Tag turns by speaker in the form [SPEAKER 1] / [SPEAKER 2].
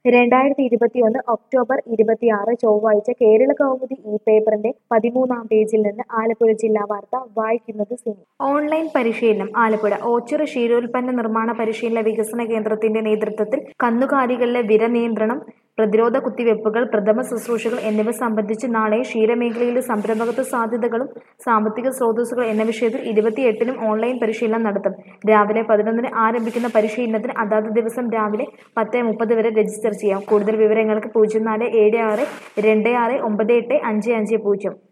[SPEAKER 1] രണ്ടായിരത്തി ഇരുപത്തിയൊന്ന് ഒക്ടോബർ ഇരുപത്തിയാറ് ചൊവ്വാഴ്ച കേരള കൗമുദി ഈ പേപ്പറിന്റെ പതിമൂന്നാം പേജിൽ നിന്ന് ആലപ്പുഴ ജില്ലാ വാർത്ത വായിക്കുന്നത് സിനി ഓൺലൈൻ പരിശീലനം ആലപ്പുഴ ഓച്ചിറ ക്ഷീരോൽപ്പന്ന നിർമ്മാണ പരിശീലന വികസന കേന്ദ്രത്തിന്റെ നേതൃത്വത്തിൽ കന്നുകാലികളിലെ വിര നിയന്ത്രണം പ്രതിരോധ കുത്തിവയ്പ്പുകൾ പ്രഥമ ശുശ്രൂഷകൾ എന്നിവ സംബന്ധിച്ച് നാളെ ക്ഷീരമേഖലയിലെ സംരംഭകത്വ സാധ്യതകളും സാമ്പത്തിക സ്രോതസ്സുകൾ എന്ന വിഷയത്തിൽ ഇരുപത്തിയെട്ടിനും ഓൺലൈൻ പരിശീലനം നടത്തും രാവിലെ പതിനൊന്നിന് ആരംഭിക്കുന്ന പരിശീലനത്തിന് അതാത് ദിവസം രാവിലെ പത്ത് മുപ്പത് വരെ രജിസ്റ്റർ ചെയ്യാം കൂടുതൽ വിവരങ്ങൾക്ക് പൂജ്യം നാല് ഏഴ് ആറ് രണ്ട് ആറ് ഒമ്പത് എട്ട് അഞ്ച് അഞ്ച് പൂജ്യം